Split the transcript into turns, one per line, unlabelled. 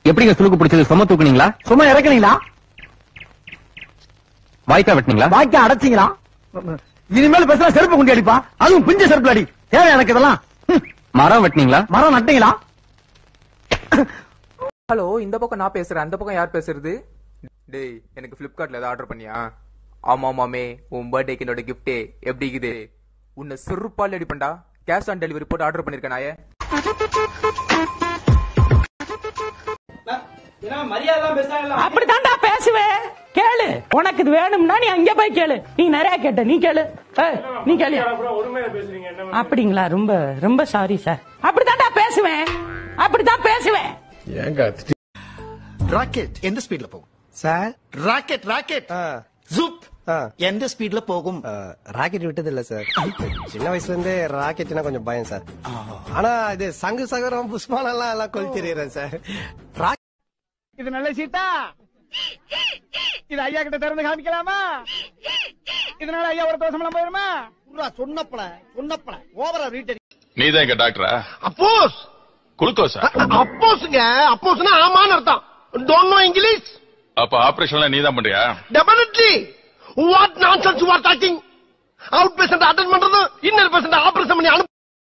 எப்படிங்க சுளுக்கு பிடிச்சது சும தூக்குனீங்களா
சும்மா இறக்குனீங்களா
வாய்க்கா வெட்டினீங்களா
வாய்க்கா அடைச்சிங்களா இனிமேல் பேசுனா செருப்பு குண்டி அடிப்பா அதுவும் பிஞ்ச செருப்பு அடி தேவை எனக்கு இதெல்லாம் ஹம்.
மரம் வெட்டினீங்களா
மரம் நட்டீங்களா
ஹலோ இந்த பக்கம் நான் பேசுறேன் அந்த பக்கம் யார் பேசுறது டேய் எனக்கு பிளிப்கார்ட்ல ஏதாவது ஆர்டர் பண்ணியா ஆமா மாமே உன் பர்த்டேக்கு என்னோட கிஃப்டே எப்படி இருக்குது உன்னை செருப்பால் அடிப்பண்டா கேஷ் ஆன் டெலிவரி போட்டு ஆர்டர் பண்ணிருக்கேன் நாயே
அப்படித்தான்டா பேசுவேன் கேளு உனக்கு இது வேணும்னா நீ அங்க போய் கேளு நீ நிறைய கேட்ட நீ கேளு ஏய், நீ கேளு அப்படிங்களா ரொம்ப ரொம்ப சாரி சார் அப்படித்தான்டா பேசுவேன் அப்படித்தான் பேசுவேன்
ராக்கெட் எந்த ஸ்பீட்ல போகும் சார் ராக்கெட் ராக்கெட் ஜூப் எந்த ஸ்பீட்ல போகும்
ராக்கெட் விட்டது இல்ல சார் சின்ன வயசுல இருந்தே ராக்கெட்னா கொஞ்சம் பயம் சார் ஆனா இது சங்கு சகரம் புஷ்பானம் எல்லாம் எல்லாம் கொல் தெரியுறேன் சார்
இது நல்ல சீட்டா இது ஐயா கிட்ட திறந்து காமிக்கலாமா இதனால ஐயா ஒரு தோசம் போயிருமா சொன்னப்பல சொன்னப்பல ஓவரா ரீட்
நீதான் எங்க டாக்டரா
அப்போஸ்
குளுக்கோஸா
அப்போஸ்ங்க அப்போஸ்னா ஆமான்னு அர்த்தம் டோன்ட் நோ இங்கிலீஷ்
அப்ப ஆபரேஷன்லாம் நீதான் பண்றியா
definitely what nonsense you are talking out patient attend பண்றது இன்னர் பேஷண்ட் ஆபரேஷன் பண்ணி அனுப்பு